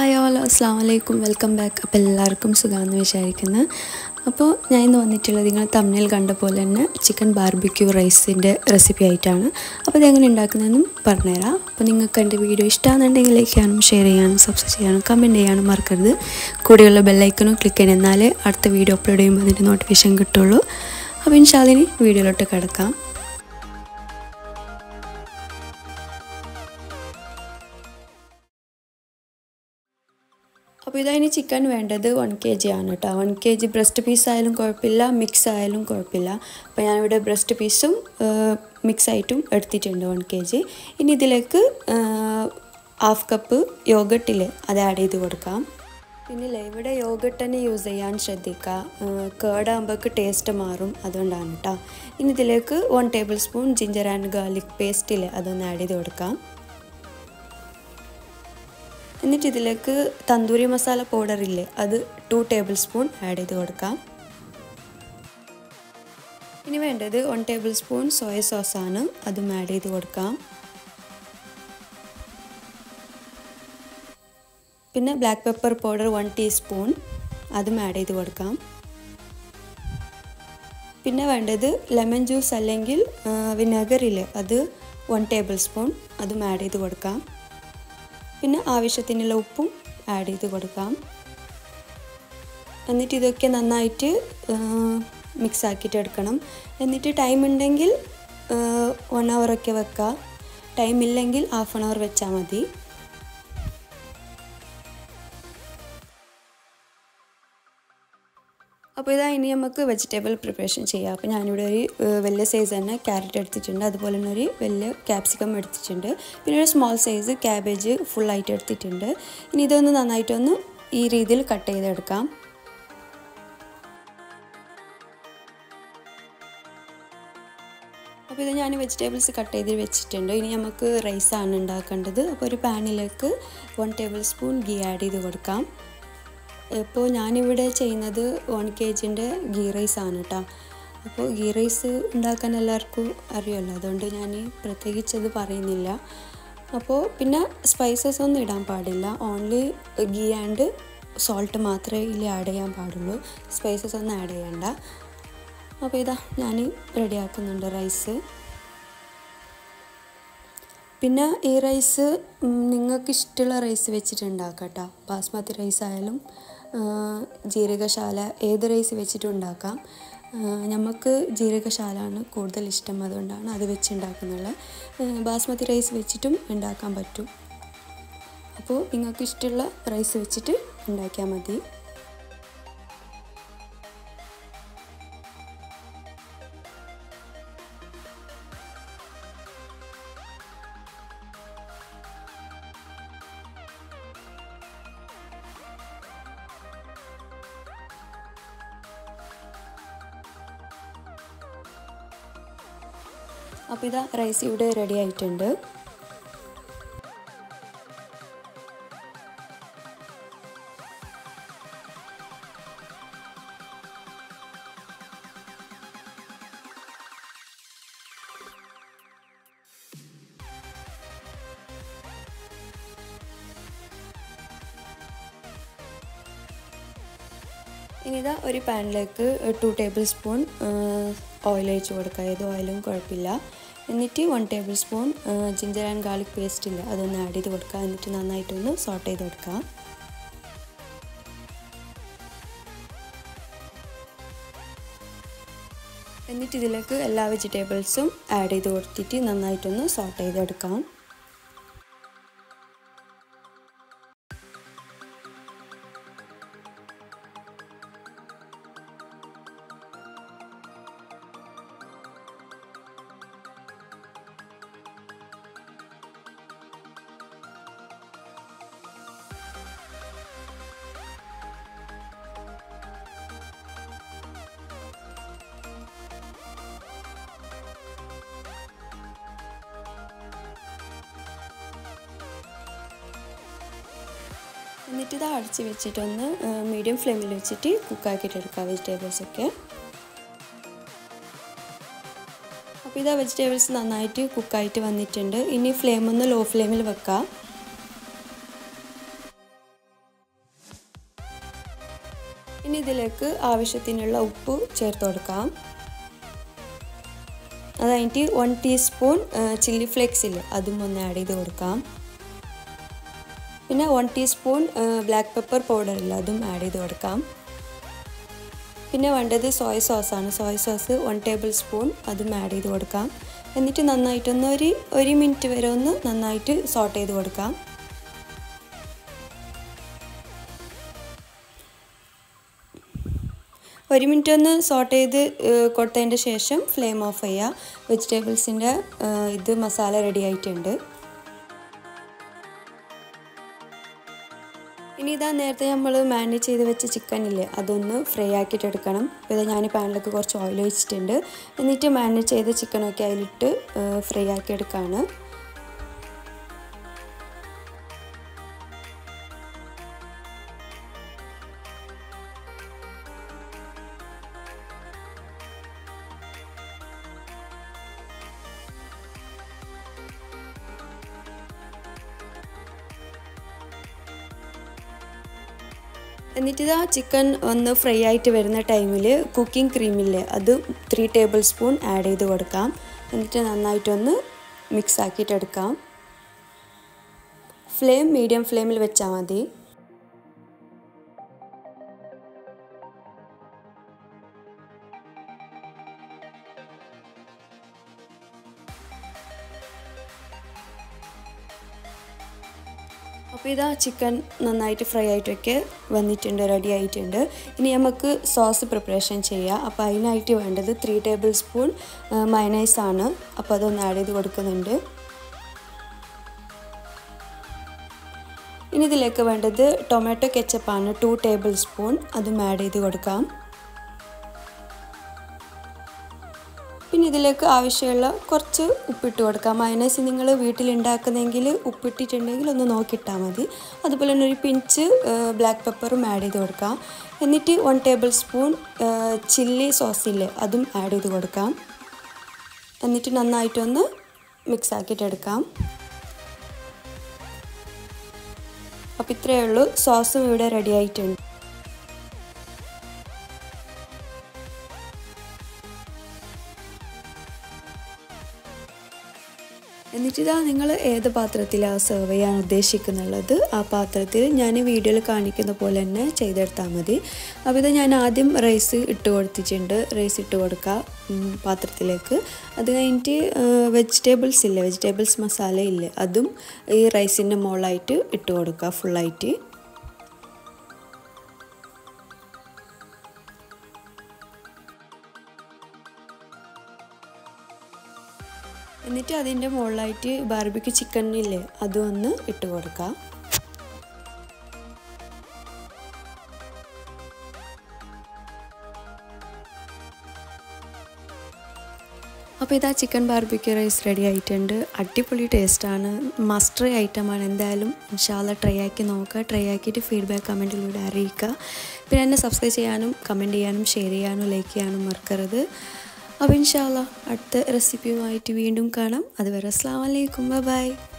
hi all അസ്സാം വലൈക്കും welcome back അപ്പോൾ എല്ലാവർക്കും സുഖമാണെന്ന് വിചാരിക്കുന്നു അപ്പോൾ ഞാൻ ഇന്ന് വന്നിട്ടുള്ളത് നിങ്ങൾ തമ്മിൽ കണ്ട പോലെ തന്നെ ചിക്കൻ ബാർബിക്യൂ റൈസിൻ്റെ റെസിപ്പി ആയിട്ടാണ് അപ്പോൾ ഇതെങ്ങനെ ഉണ്ടാക്കുന്നതെന്നും പറഞ്ഞുതരാം അപ്പോൾ നിങ്ങൾക്ക് എൻ്റെ വീഡിയോ ഇഷ്ടമാണെന്നുണ്ടെങ്കിൽ ലൈക്ക് ചെയ്യാനും ഷെയർ ചെയ്യാനും സബ്സ്ക്രൈബ് ചെയ്യാനും കമൻറ്റ് ചെയ്യാനും മറക്കരുത് കൂടെയുള്ള ബെല്ലൈക്കനും ക്ലിക്ക് ചെയ്യണം എന്നാലേ അടുത്ത വീഡിയോ അപ്ലോഡ് ചെയ്യുമ്പോൾ അതിൻ്റെ നോട്ടിഫിക്കേഷൻ കിട്ടുള്ളൂ അപ്പോൾ ഇൻഷാദിനി വീഡിയോയിലോട്ട് കിടക്കാം അപ്പോൾ ഇതതിന് ചിക്കൻ വേണ്ടത് വൺ കെ ജി ആണ് കേട്ടോ one K G breast piece ആയാലും കുഴപ്പമില്ല മിക്സ് ആയാലും കുഴപ്പമില്ല അപ്പോൾ ഞാനിവിടെ ബ്രസ്റ്റ് പീസും മിക്സ് ആയിട്ടും എടുത്തിട്ടുണ്ട് വൺ കെ ജി ഇനി ഇതിലേക്ക് ഹാഫ് കപ്പ് യോഗട്ടിൽ അത് ആഡ് ചെയ്ത് കൊടുക്കാം പിന്നെ ഇവിടെ യോഗട്ട് തന്നെ യൂസ് ചെയ്യാൻ ശ്രദ്ധിക്കുക കേടാകുമ്പോൾക്ക് ടേസ്റ്റ് മാറും അതുകൊണ്ടാണ് കേട്ടോ ഇനി ഇതിലേക്ക് one tablespoon ginger and garlic പേസ്റ്റിൽ അതൊന്ന് ആഡ് ചെയ്ത് കൊടുക്കാം എന്നിട്ട് ഇതിലേക്ക് തന്തൂരി മസാല പൗഡർ ഇല്ലേ അത് ടു ടേബിൾ സ്പൂൺ ആഡ് ചെയ്ത് കൊടുക്കാം ഇനി വേണ്ടത് വൺ ടേബിൾ സ്പൂൺ സോയ സോസാണ് അതും ആഡ് ചെയ്ത് കൊടുക്കാം പിന്നെ black pepper powder one teaspoon അതും ആഡ് ചെയ്ത് കൊടുക്കാം പിന്നെ വേണ്ടത് ലെമൺ ജ്യൂസ് അല്ലെങ്കിൽ വിനെഗറില്ലേ അത് വൺ ടേബിൾ സ്പൂൺ അതും ആഡ് ചെയ്ത് കൊടുക്കാം പിന്നെ ആവശ്യത്തിനുള്ള ഉപ്പും ആഡ് ചെയ്ത് കൊടുക്കാം എന്നിട്ട് ഇതൊക്കെ നന്നായിട്ട് മിക്സ് ആക്കിയിട്ട് എടുക്കണം എന്നിട്ട് ടൈം ഉണ്ടെങ്കിൽ വൺ അവറൊക്കെ വെക്കാം ടൈം ഇല്ലെങ്കിൽ ഹാഫ് ആൻ അവർ വെച്ചാൽ മതി അപ്പോൾ ഇതാ ഇനി നമുക്ക് വെജിറ്റബിൾ പ്രിപ്പറേഷൻ ചെയ്യാം അപ്പോൾ ഞാനിവിടെ ഒരു വലിയ സൈസ് തന്നെ ക്യാരറ്റ് എടുത്തിട്ടുണ്ട് അതുപോലെ തന്നെ ഒരു വലിയ ക്യാപ്സിക്കം എടുത്തിട്ടുണ്ട് പിന്നെ ഒരു സ്മോൾ സൈസ് ക്യാബേജ് ഫുള്ളായിട്ട് എടുത്തിട്ടുണ്ട് ഇനി ഇതൊന്ന് നന്നായിട്ടൊന്ന് ഈ രീതിയിൽ കട്ട് ചെയ്തെടുക്കാം അപ്പോൾ ഇത് ഞാൻ വെജിറ്റബിൾസ് കട്ട് ചെയ്ത് വെച്ചിട്ടുണ്ട് ഇനി നമുക്ക് റൈസാണ് ഉണ്ടാക്കേണ്ടത് അപ്പോൾ ഒരു പാനിലേക്ക് one tablespoon ghee add ചെയ്ത് കൊടുക്കാം ഇപ്പോൾ ഞാനിവിടെ ചെയ്യുന്നത് വൺ കെ ജിൻ്റെ ഗീ റൈസ് ആണ് കേട്ടോ അപ്പോൾ ഗീ റൈസ് ഉണ്ടാക്കാൻ എല്ലാവർക്കും അറിയാമല്ലോ അതുകൊണ്ട് ഞാൻ പ്രത്യേകിച്ച് അത് പറയുന്നില്ല അപ്പോൾ പിന്നെ സ്പൈസസ് ഒന്നും ഇടാൻ പാടില്ല ഓൺലി ഗീ ആൻഡ് സോൾട്ട് മാത്രമേ ഇതിൽ ആഡ് ചെയ്യാൻ പാടുള്ളൂ സ്പൈസസ് ഒന്നും ആഡ് ചെയ്യണ്ട അപ്പോൾ ഇതാ ഞാൻ റെഡിയാക്കുന്നുണ്ട് റൈസ് പിന്നെ ഈ റൈസ് നിങ്ങൾക്ക് ഇഷ്ടമുള്ള റൈസ് വെച്ചിട്ട് ഉണ്ടാക്കാം കേട്ടോ ബാസ്മതി റൈസ് ആയാലും ജീരകശാല ഏത് റൈസ് വെച്ചിട്ടും ഉണ്ടാക്കാം നമുക്ക് ജീരകശാലാണ് കൂടുതൽ ഇഷ്ടം അതുകൊണ്ടാണ് അത് വെച്ച് ഉണ്ടാക്കുന്നുള്ളത് ബാസ്മതി റൈസ് വെച്ചിട്ടും ഉണ്ടാക്കാൻ പറ്റും അപ്പോൾ നിങ്ങൾക്ക് ഇഷ്ടമുള്ള റൈസ് വെച്ചിട്ട് ഉണ്ടാക്കിയാൽ മതി അപ്പോൾ ഇതാ റൈസ് ഇവിടെ റെഡി ആയിട്ടുണ്ട് ഇനി ഇതാ ഒരു പാനിലേക്ക് ടു ടേബിൾ സ്പൂൺ ഓയിൽ ഒഴിച്ച് കൊടുക്കുക ഏത് ഓയിലും കുഴപ്പമില്ല എന്നിട്ട് one tablespoon ginger and garlic paste ഇല്ല അതൊന്ന് ആഡ് ചെയ്ത് കൊടുക്കുക എന്നിട്ട് നന്നായിട്ടൊന്ന് സോട്ട് ചെയ്ത് കൊടുക്കുക എന്നിട്ട് ഇതിലേക്ക് എല്ലാ വെജിറ്റബിൾസും ആഡ് ചെയ്ത് കൊടുത്തിട്ട് നന്നായിട്ടൊന്ന് സോട്ട് ചെയ്തെടുക്കാം എന്നിട്ട് ഇത് അടച്ച് വെച്ചിട്ടൊന്ന് മീഡിയം ഫ്ലെയിമിൽ വെച്ചിട്ട് കുക്കാക്കിയിട്ട് എടുക്കുക വെജിറ്റബിൾസ് ഒക്കെ അപ്പോൾ ഇതാ വെജിറ്റബിൾസ് നന്നായിട്ട് കുക്കായിട്ട് വന്നിട്ടുണ്ട് ഇനി ഫ്ലെയിം ഒന്ന് ലോ ഫ്ലെയിമിൽ വെക്കാം ഇനി ഇതിലേക്ക് ആവശ്യത്തിനുള്ള ഉപ്പ് ചേർത്ത് കൊടുക്കാം അത് കഴിഞ്ഞിട്ട് വൺ ടീസ്പൂൺ ചില്ലി ഫ്ലേക്സ് ഇല്ല അതും ഒന്ന് ആഡ് ചെയ്ത് കൊടുക്കാം പിന്നെ one teaspoon black pepper powder ഇല്ല അതും ആഡ് ചെയ്ത് കൊടുക്കാം പിന്നെ വേണ്ടത് സോയ സോസാണ് soya sauce one tablespoon അതും ആഡ് ചെയ്ത് കൊടുക്കാം എന്നിട്ട് നന്നായിട്ടൊന്ന് ഒരു ഒരു മിനിറ്റ് വരെ ഒന്ന് നന്നായിട്ട് സോട്ട് ചെയ്ത് കൊടുക്കാം ഒരു മിനിറ്റ് ഒന്ന് സോട്ട് ചെയ്ത് കൊടുത്തതിൻ്റെ ശേഷം ഫ്ലെയിം ഓഫ് ചെയ്യുക വെജിറ്റബിൾസിൻ്റെ ഇത് മസാല റെഡി ആയിട്ടുണ്ട് ഇനി ഇതാ നേരത്തെ നമ്മൾ മാരിനേറ്റ് ചെയ്ത് വെച്ച ചിക്കൻ ഇല്ലേ അതൊന്ന് ഫ്രൈ ആക്കിയിട്ട് എടുക്കണം അപ്പോൾ ഇത് ഞാൻ പാനിലേക്ക് കുറച്ച് ഓയിൽ ഒഴിച്ചിട്ടുണ്ട് എന്നിട്ട് മാരിനേറ്റ് ചെയ്ത ചിക്കനൊക്കെ അതിലിട്ട് ഫ്രൈ ആക്കി എടുക്കുകയാണ് എന്നിട്ട് ഇതാ ചിക്കൻ ഒന്ന് ഫ്രൈ ആയിട്ട് വരുന്ന ടൈമിൽ കുക്കിംഗ് ക്രീമില്ലേ അത് ത്രീ ടേബിൾ സ്പൂൺ ആഡ് ചെയ്ത് കൊടുക്കാം എന്നിട്ട് നന്നായിട്ടൊന്ന് മിക്സ് ആക്കിയിട്ട് എടുക്കാം ഫ്ലെയിം മീഡിയം ഫ്ലെയിമിൽ വെച്ചാൽ മതി അപ്പോൾ ഇതാ ചിക്കൻ നന്നായിട്ട് ഫ്രൈ ആയിട്ടൊക്കെ വന്നിട്ടുണ്ട് റെഡി ആയിട്ടുണ്ട് ഇനി നമുക്ക് സോസ് പ്രിപ്പറേഷൻ ചെയ്യാം അപ്പോൾ അതിനായിട്ട് വേണ്ടത് ത്രീ ടേബിൾ സ്പൂൺ മയനൈസ് ആണ് അപ്പോൾ അതൊന്ന് ആഡ് ചെയ്ത് കൊടുക്കുന്നുണ്ട് ഇനി ഇതിലേക്ക് വേണ്ടത് ടൊമാറ്റോ കെച്ചപ്പാണ് ടു ടേബിൾ സ്പൂൺ അതും ആഡ് ചെയ്ത് കൊടുക്കാം പിന്നെ ഇതിലേക്ക് ആവശ്യമുള്ള കുറച്ച് ഉപ്പിട്ട് കൊടുക്കാം മയനൈസ് നിങ്ങൾ വീട്ടിലുണ്ടാക്കുന്നെങ്കിൽ ഉപ്പിട്ടിട്ടുണ്ടെങ്കിൽ ഒന്ന് നോക്കിയിട്ടാൽ മതി അതുപോലെ തന്നെ ഒരു പിഞ്ച് ബ്ലാക്ക് പെപ്പറും ആഡ് ചെയ്ത് കൊടുക്കാം എന്നിട്ട് വൺ ടേബിൾ സ്പൂൺ ചില്ലി സോസില്ലേ അതും ആഡ് ചെയ്ത് കൊടുക്കാം എന്നിട്ട് നന്നായിട്ടൊന്ന് മിക്സ് ആക്കിയിട്ട് എടുക്കാം അപ്പോൾ ഇത്രയേ ഉള്ളൂ സോസും ഇവിടെ റെഡി ആയിട്ടുണ്ട് എന്നിട്ടിതാ നിങ്ങൾ ഏത് പാത്രത്തിലാണ് സെർവ് ചെയ്യാൻ ഉദ്ദേശിക്കുന്നുള്ളത് ആ പാത്രത്തിൽ ഞാൻ വീഡിയോയിൽ കാണിക്കുന്ന പോലെ തന്നെ ചെയ്തെടുത്താൽ മതി അപ്പോൾ ഇത് ഞാൻ ആദ്യം റൈസ് ഇട്ട് കൊടുത്തിട്ടുണ്ട് റൈസ് ഇട്ട് കൊടുക്കുക പാത്രത്തിലേക്ക് അത് കഴിഞ്ഞിട്ട് വെജിറ്റബിൾസ് ഇല്ലേ വെജിറ്റബിൾസ് മസാല ഇല്ലേ അതും ഈ റൈസിൻ്റെ മുകളിലായിട്ട് ഇട്ട് കൊടുക്കുക ഫുള്ളായിട്ട് എന്നിട്ട് അതിൻ്റെ മുകളിലായിട്ട് ബാർബിക്ക് ചിക്കൻ ഇല്ലേ അതും ഒന്ന് ഇട്ട് കൊടുക്കാം അപ്പോൾ ഇതാ ചിക്കൻ ബാർബിക്യൂ റൈസ് റെഡി ആയിട്ടുണ്ട് അടിപൊളി ടേസ്റ്റാണ് മസ്റ്റ് ട്രൈ ഐറ്റമാണ് എന്തായാലും ഇൻഷാല്ല ട്രൈ ആക്കി നോക്കുക ട്രൈ ആക്കിയിട്ട് ഫീഡ്ബാക്ക് കമൻറ്റിലൂടെ അറിയിക്കുക പിന്നെ എന്നെ സബ്സ്ക്രൈബ് ചെയ്യാനും കമൻറ്റ് ചെയ്യാനും ഷെയർ ചെയ്യാനും ലൈക്ക് ചെയ്യാനും മറക്കരുത് അപ്പോൾ ഇൻഷാല്ല അടുത്ത റെസിപ്പിയുമായിട്ട് വീണ്ടും കാണാം അതുവരെ അസ്സാം വലൈക്കും ബൈ